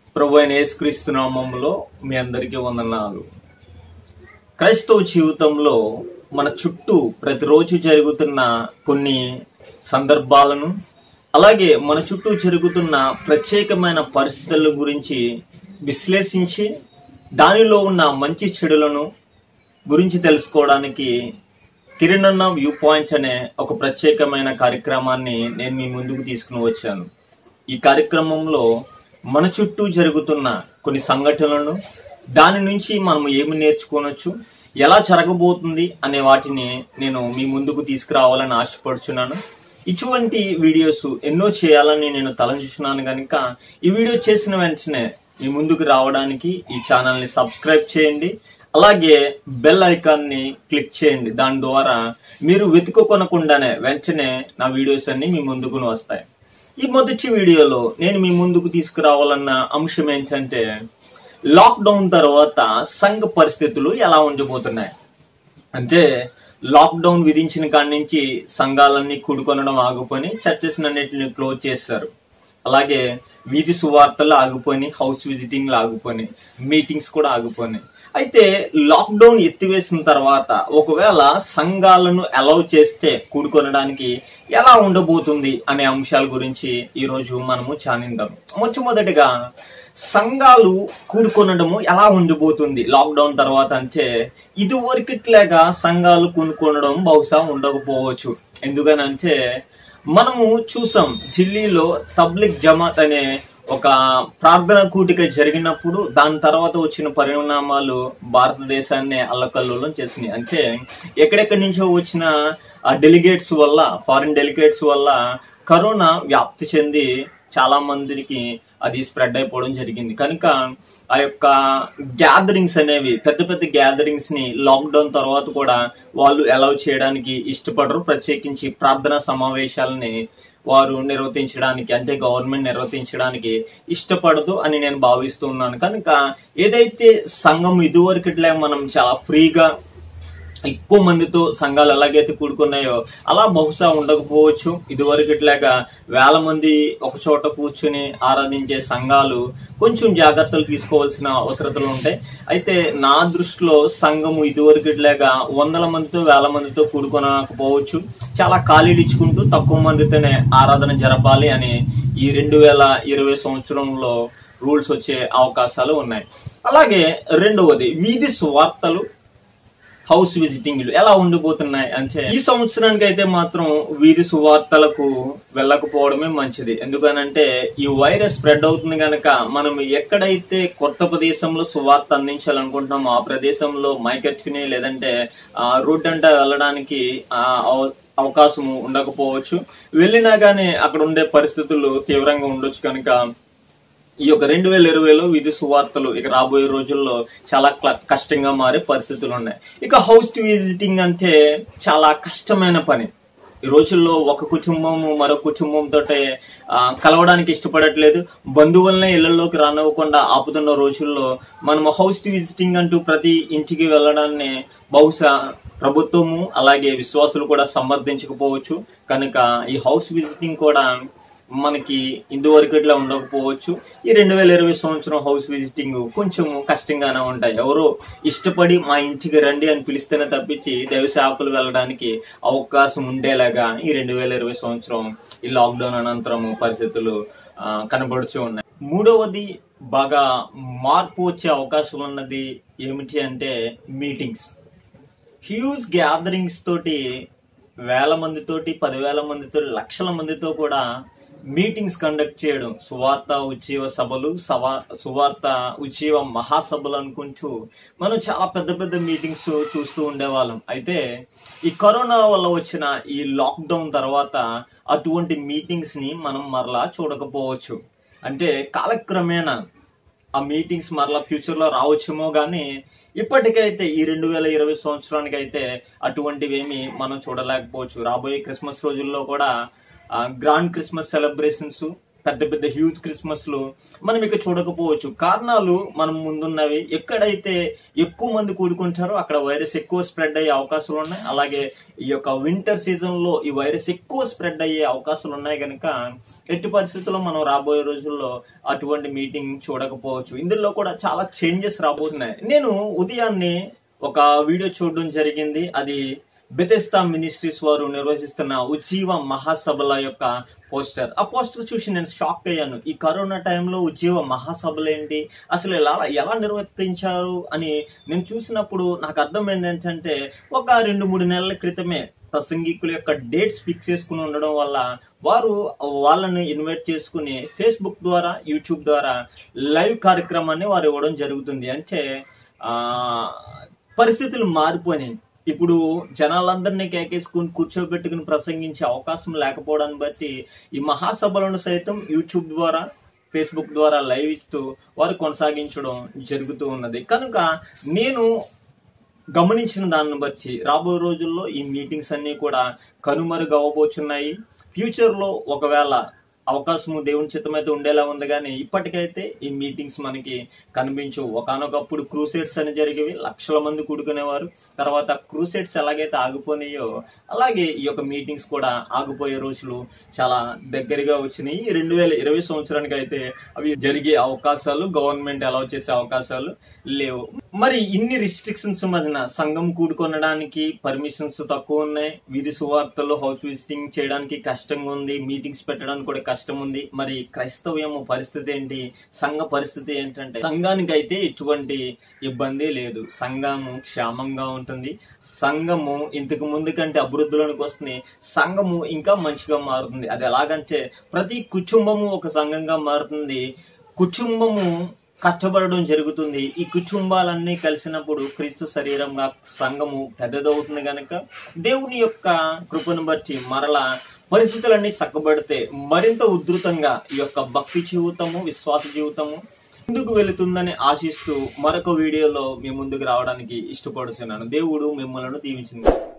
ప్రభు అయిన యేసుక్రీస్తు నామంలో మీ అందరికీ వందనాలు క్రైస్తవ జీవితంలో మన చుట్టూ ప్రతిరోజు జరుగుతున్న కొన్ని సందర్భాలను అలాగే మన చుట్టూ జరుగుతున్న ప్రత్యేకమైన పరిస్థితుల గురించి విశ్లేషించి దానిలో ఉన్న మంచి చెడులను గురించి తెలుసుకోవడానికి కిరణన్న వ్యూ పాయింట్ అనే ఒక ప్రత్యేకమైన కార్యక్రమాన్ని నేను మీ ముందుకు తీసుకుని వచ్చాను ఈ కార్యక్రమంలో మన చుట్టూ జరుగుతున్న కొన్ని సంఘటనలను దాని నుంచి మనం ఏమి నేర్చుకోనొచ్చు ఎలా జరగబోతుంది అనే వాటిని నేను మీ ముందుకు తీసుకురావాలని ఆశపడుచున్నాను ఇటువంటి వీడియోస్ ఎన్నో చేయాలని నేను తలంచుచున్నాను కనుక ఈ వీడియో చేసిన వెంటనే మీ ముందుకు రావడానికి ఈ ఛానల్ని సబ్స్క్రైబ్ చేయండి అలాగే బెల్ ఐకాన్ని క్లిక్ చేయండి దాని ద్వారా మీరు వెతుక్కొనకుండానే వెంటనే నా వీడియోస్ అన్ని మీ ముందుకు వస్తాయి ఈ మొదటి వీడియోలో నేను మీ ముందుకు తీసుకురావాలన్న అంశం ఏంటంటే లాక్డౌన్ తర్వాత సంఘ పరిస్థితులు ఎలా ఉండబోతున్నాయి అంటే లాక్డౌన్ విధించిన కాడి నుంచి సంఘాలన్నీ కూడుకొనడం ఆగిపోయి చర్చెస్ అన్నిటిని క్లోజ్ చేశారు అలాగే వీధి సువార్తలు ఆగిపోయి హౌస్ విజిటింగ్లు ఆగిపోయి మీటింగ్స్ కూడా ఆగిపోయినాయి అయితే లాక్డౌన్ ఎత్తివేసిన తర్వాత ఒకవేళ సంఘాలను అలౌ చేస్తే కూడుకొనడానికి ఎలా ఉండబోతుంది అనే అంశాల గురించి ఈ రోజు మనము చానిందాం మొట్టమొదటిగా సంఘాలు కూడుకొనడము ఎలా ఉండబోతుంది లాక్డౌన్ తర్వాత అంటే ఇది వరకట్లాగా సంఘాలు కూడుకొనడం బహుశా ఉండకపోవచ్చు ఎందుకనంటే మనము చూసాం ఢిల్లీలో తబ్లిక్ జమాత్ అనే ఒక ప్రార్థన కూటిక జరిగినప్పుడు దాని తర్వాత వచ్చిన పరిణామాలు భారతదేశాన్ని అల్లకల్లోలం చేసినాయి అంటే ఎక్కడెక్కడి నుంచో వచ్చిన డెలిగేట్స్ వల్ల ఫారిన్ డెలిగేట్స్ వల్ల కరోనా వ్యాప్తి చెంది చాలా మందికి అది స్ప్రెడ్ అయిపోవడం జరిగింది కనుక ఆ యొక్క గ్యాదరింగ్స్ అనేవి పెద్ద పెద్ద గ్యాదరింగ్స్ ని లాక్డౌన్ తర్వాత కూడా వాళ్ళు అలౌ చేయడానికి ఇష్టపడరు ప్రత్యేకించి ప్రార్థనా సమావేశాలని వారు నిర్వర్తించడానికి అంటే గవర్నమెంట్ నిర్వర్తించడానికి ఇష్టపడదు అని నేను భావిస్తున్నాను కనుక ఏదైతే సంఘం ఇదివరకట్లే మనం చాలా ఫ్రీగా ఎక్కువ మందితో సంఘాలు ఎలాగైతే కూడుకున్నాయో అలా బహుశా ఉండకపోవచ్చు ఇదివరకట్లాగా వేల మంది ఒక చోట కూర్చుని ఆరాధించే సంఘాలు కొంచెం జాగ్రత్తలు తీసుకోవాల్సిన అవసరతలు ఉంటాయి అయితే నా దృష్టిలో సంఘము ఇదివరకట్లాగా వందల మందితో వేల మందితో కూడుకొనకపోవచ్చు చాలా ఖాళీలు ఇచ్చుకుంటూ తక్కువ మందితోనే ఆరాధన జరపాలి అని ఈ రెండు వేల ఇరవై సంవత్సరంలో రూల్స్ వచ్చే అవకాశాలు ఉన్నాయి అలాగే రెండవది వీధి స్వార్తలు హౌస్ విజిటింగ్లు ఎలా ఉండిపోతున్నాయి అంటే ఈ సంవత్సరానికి అయితే మాత్రం వీధి సువార్తలకు వెళ్ళకపోవడమే మంచిది ఎందుకనంటే ఈ వైరస్ స్ప్రెడ్ అవుతుంది కనుక మనం ఎక్కడైతే కొత్త ప్రదేశంలో సువార్త అందించాలనుకుంటున్నామో ఆ ప్రదేశంలో మైకెత్తుకుని లేదంటే ఆ రూట్ అంటే వెళ్ళడానికి ఆ అవ- అవకాశము ఉండకపోవచ్చు వెళ్ళినా గానీ అక్కడ ఉండే పరిస్థితులు తీవ్రంగా ఉండొచ్చు కనుక ఈ యొక్క రెండు వేల ఇరవైలో విధి సువార్తలు ఇక రాబోయే రోజుల్లో చాలా క్ల- కష్టంగా మారే పరిస్థితులు ఉన్నాయి ఇక హౌస్ విజిటింగ్ అంటే చాలా కష్టమైన పని ఈ రోజుల్లో ఒక కుటుంబము మరో కుటుంబంతో కలవడానికి ఇష్టపడట్లేదు బంధువులనే ఇళ్లలోకి రానివ్వకుండా ఆపుతున్న రోజుల్లో మనం హౌస్ విజిటింగ్ అంటూ ప్రతి ఇంటికి వెళ్ళడాన్ని బహుశా ప్రభుత్వము అలాగే విశ్వాసులు కూడా సమర్థించకపోవచ్చు కనుక ఈ హౌస్ విజిటింగ్ కూడా మనకి ఇందువరకు ఇట్లా ఉండకపోవచ్చు ఈ రెండు వేల ఇరవై సంవత్సరం హౌస్ విజిటింగ్ కొంచెం కష్టంగానే ఉంటాయి ఎవరో ఇష్టపడి మా ఇంటికి రండి అని పిలిస్తేనే తప్పించి దైవ సేవకులు వెళ్ళడానికి అవకాశం ఉండేలాగా ఈ రెండు వేల ఇరవై సంవత్సరం ఈ లాక్డౌన్ అనంతరం పరిస్థితులు ఆ, కనబడుతూ ఉన్నాయి మూడవది బాగా మార్పు వచ్చే అవకాశం ఉన్నది ఏమిటి అంటే మీటింగ్స్ హ్యూజ్ గ్యాదరింగ్స్ తోటి వేల మందితోటి పదివేల మందితో లక్షల మందితో కూడా మీటింగ్స్ కండక్ట్ చేయడం సువార్త ఉజ్జీవ సభలు సవా సువార్త ఉజ్జీవ మహాసభలు అనుకుంటూ మనం చాలా పెద్ద పెద్ద మీటింగ్స్ చూస్తూ ఉండేవాళ్ళం అయితే ఈ కరోనా వల్ల వచ్చిన ఈ లాక్డౌన్ తర్వాత అటువంటి మీటింగ్స్ ని మనం మరలా చూడకపోవచ్చు అంటే కాలక్రమేణా ఆ మీటింగ్స్ మరలా ఫ్యూచర్ లో రావచ్చేమో గానీ ఇప్పటికైతే ఈ రెండు వేల ఇరవై సంవత్సరానికి అయితే అటువంటివి ఏమి మనం చూడలేకపోవచ్చు రాబోయే క్రిస్మస్ రోజుల్లో కూడా గ్రాండ్ క్రిస్మస్ సెలబ్రేషన్స్ పెద్ద పెద్ద హ్యూజ్ క్రిస్మస్లు మనం ఇక చూడకపోవచ్చు కారణాలు మనం ముందున్నవి ఎక్కడైతే ఎక్కువ మంది కూడుకుంటారో అక్కడ వైరస్ ఎక్కువ స్ప్రెడ్ అయ్యే అవకాశాలు ఉన్నాయి అలాగే ఈ యొక్క వింటర్ సీజన్ లో ఈ వైరస్ ఎక్కువ స్ప్రెడ్ అయ్యే అవకాశాలు ఉన్నాయి కనుక ఎట్టి పరిస్థితుల్లో మనం రాబోయే రోజుల్లో అటువంటి మీటింగ్ చూడకపోవచ్చు ఇందులో కూడా చాలా చేంజెస్ రాబోతున్నాయి నేను ఉదయాన్నే ఒక వీడియో చూడడం జరిగింది అది బెతెస్తా మినిస్ట్రీస్ వారు నిర్వహిస్తున్న ఉజ్జీవ మహాసభల యొక్క పోస్టర్ ఆ పోస్టర్ చూసి నేను షాక్ అయ్యాను ఈ కరోనా టైంలో ఉజ్జీవ మహాసభలు ఏంటి అసలు ఎలా ఎలా నిర్వర్తించారు అని నేను చూసినప్పుడు నాకు అర్థమైంది ఏంటంటే ఒక రెండు మూడు నెలల క్రితమే ప్రసంగికుల యొక్క డేట్స్ ఫిక్స్ చేసుకుని ఉండడం వల్ల వారు వాళ్ళని ఇన్వైట్ చేసుకుని ఫేస్బుక్ ద్వారా యూట్యూబ్ ద్వారా లైవ్ కార్యక్రమాన్ని వారు ఇవ్వడం జరుగుతుంది అంటే ఆ పరిస్థితులు మారిపోయినాయి ఇప్పుడు జనాలందరినీ కేకేసుకుని కూర్చోబెట్టుకుని ప్రసంగించే అవకాశం లేకపోవడాన్ని బట్టి ఈ మహాసభలను సైతం యూట్యూబ్ ద్వారా ఫేస్బుక్ ద్వారా లైవ్ ఇస్తూ వారు కొనసాగించడం జరుగుతూ ఉన్నది కనుక నేను గమనించిన దాన్ని బట్టి రాబోయే రోజుల్లో ఈ మీటింగ్స్ అన్ని కూడా కనుమరుగవబోచున్నాయి ఫ్యూచర్ లో ఒకవేళ అవకాశము దేవుని చిత్తమైతే ఉండేలా ఉంది కానీ ఇప్పటికైతే ఈ మీటింగ్స్ మనకి కనిపించవు ఒకనొకప్పుడు క్రూసెట్స్ అని జరిగేవి లక్షల మంది కూడుకునేవారు తర్వాత క్రూసెట్స్ ఎలాగైతే ఆగిపోయినాయో అలాగే ఈ యొక్క మీటింగ్స్ కూడా ఆగిపోయే రోజులు చాలా దగ్గరగా వచ్చినాయి రెండు వేల ఇరవై సంవత్సరానికి అయితే అవి జరిగే అవకాశాలు గవర్నమెంట్ అలౌ చేసే అవకాశాలు లేవు మరి ఇన్ని రిస్ట్రిక్షన్స్ మధ్యన సంఘం కూడుకొనడానికి పర్మిషన్స్ తక్కువ ఉన్నాయి వీధి సువార్తలు హౌస్ విజిటింగ్ చేయడానికి కష్టంగా ఉంది మీటింగ్స్ పెట్టడానికి కూడా కష్టం ఉంది మరి క్రైస్తవ్యం పరిస్థితి ఏంటి సంఘ పరిస్థితి ఏంటంటే సంఘానికి అయితే ఎటువంటి ఇబ్బంది లేదు సంఘము క్షేమంగా ఉంటుంది సంఘము ఇంతకు ముందు కంటే అభివృద్ధిలోనికి వస్తుంది సంఘము ఇంకా మంచిగా మారుతుంది అది ఎలాగంటే ప్రతి కుటుంబము ఒక సంఘంగా మారుతుంది కుటుంబము కష్టపడడం జరుగుతుంది ఈ కుటుంబాలన్నీ కలిసినప్పుడు క్రీస్తు శరీరంగా సంఘము పెద్దదవుతుంది గనక దేవుని యొక్క కృపను బట్టి మరలా పరిస్థితులన్నీ చక్కబడితే మరింత ఉధృతంగా ఈ యొక్క భక్తి జీవితము విశ్వాస జీవితము ముందుకు వెళుతుందని ఆశిస్తూ మరొక వీడియోలో మీ ముందుకు రావడానికి ఇష్టపడుతున్నాను దేవుడు మిమ్మల్ని దీవించింది